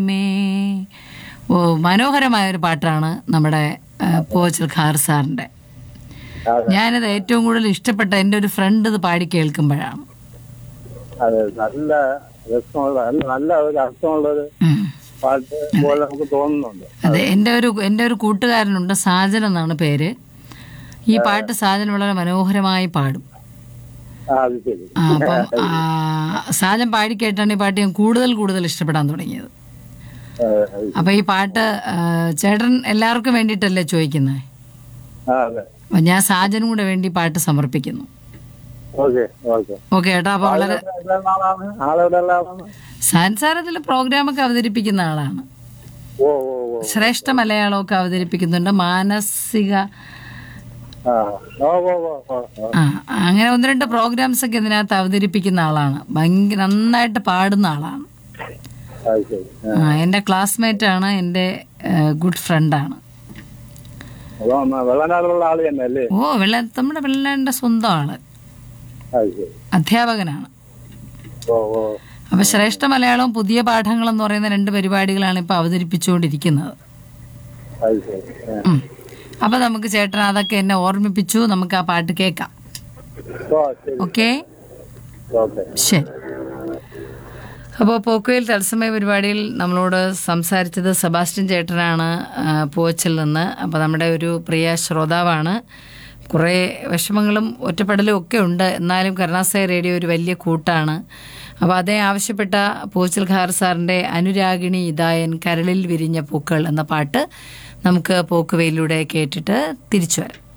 May ഓ മനോഹരമായ ഒരു പാട്ടാണ് നമ്മുടെ ആ, പോച്ചൽ ഖാർ സാറിൻ്റെ അതെ ഞാനത് ഏറ്റവും കൂടുതൽ ഇഷ്ടപ്പെട്ട എൻ്റെ ഒരു ഫ്രണ്ട് ഇത് പാടി കേൾക്കുമ്പോഴാണ് അതെ നല്ല രസമുള്ള നല്ല നല്ല ഒരു അർത്ഥമുള്ള ഒരു ഉം. പാട്ട് പോലെ നമുക്ക് തോന്നുന്നുണ്ട് അതെ എൻ്റെ ഒരു എൻ്റെ ഒരു കൂട്ടുകാരനുണ്ട് സാജൻ എന്നാണ് പേര് ഈ പാട്ട് സാജൻ വളരെ മനോഹരമായി പാടും ആ അത് ശരി ആ, അപ്പം ആ, സാജൻ പാടി കേട്ടാണ് ഈ പാട്ട് ഞാൻ കൂടുതൽ കൂടുതൽ ഇഷ്ടപ്പെടാൻ തുടങ്ങിയത് ആ, അത് ശരി. അപ്പം ഈ പാട്ട് ആ, ചേട്ടൻ എല്ലാവർക്കും വേണ്ടിയിട്ടല്ലേ ചോദിക്കുന്നത് ആ അതെ അപ്പം ഞാൻ സാജനും കൂടെ വേണ്ടി പാട്ട് സമർപ്പിക്കുന്നു ഓക്കെ ഓക്കെ ഓക്കെ ഏട്ടാ അപ്പോൾ വളരെ ആളാണ് ആളെവിടെ ഉള്ള ആളാണ് സാൻ സാർ അതിൽ പ്രോഗ്രാമൊക്കെ അവതരിപ്പിക്കുന്ന ആളാണ് ഓ ഓ ഓ ശ്രേഷ്ഠ മലയാളമൊക്കെ അവതരിപ്പിക്കുന്നുണ്ട് മാനസിക ആ ഓ ഓ ഓ ഓ ഓ. ആ അങ്ങനെ ഒന്ന് രണ്ട് പ്രോഗ്രാംസ് ഒക്കെ ഇതിനകത്ത് അവതരിപ്പിക്കുന്ന ആളാണ് ഭയങ്കര നന്നായിട്ട് പാടുന്ന ആളാണ് അത് ശരി ആ. ആ എൻ്റെ ക്ലാസ്മേറ്റ് ആണ് എൻ്റെ ഗുഡ് ഫ്രണ്ടാണ് അപ്പൊ നമ്മ വെള്ളനാടുള്ള ആള് തന്നെ അല്ലേ ഓ വെള്ള നമ്മുടെ വെള്ളാൻ്റെ സ്വന്തം ആള് അത് ശരി അധ്യാപകനാണ് ഓ ഓ അപ്പോൾ ശ്രേഷ്ഠ മലയാളവും പുതിയ പാഠങ്ങളും എന്ന് പറയുന്ന രണ്ട് പരിപാടികളാണ് ഇപ്പോൾ അവതരിപ്പിച്ചുകൊണ്ടിരിക്കുന്നത് അത് ശരി ആ. ഉം. അപ്പോൾ നമുക്ക് ചേട്ടൻ അതൊക്കെ എന്നെ ഓർമ്മിപ്പിച്ചു നമുക്ക് ആ പാട്ട് കേൾക്കാം ഓ ശരി ഓക്കേ ഓക്കെ ശരി അപ്പോൾ പോക്കോയിൽ തത്സമയ പരിപാടിയിൽ നമ്മളോട് സംസാരിച്ചത് സെബാസ്റ്റ്യൻ ചേട്ടനാണ് ആ, പൂവച്ചിൽ നിന്ന് അപ്പോൾ നമ്മുടെ ഒരു പ്രിയ ശ്രോതാവാണ് കുറേ വിഷമങ്ങളും ഒറ്റപ്പെടലും ഒക്കെ ഉണ്ട് എന്നാലും കരുണാസായ റേഡിയോ ഒരു വലിയ കൂട്ടാണ് അപ്പോൾ അതേ ആവശ്യപ്പെട്ട പൂച്ചൽ ഖാർ സാറിൻ്റെ അനുരാഗിണി ഇതായൻ കരളിൽ വിരിഞ്ഞ പൂക്കൾ എന്ന പാട്ട് നമുക്ക് പോക്കുവയിലൂടെ കേട്ടിട്ട് തിരിച്ചു വരാം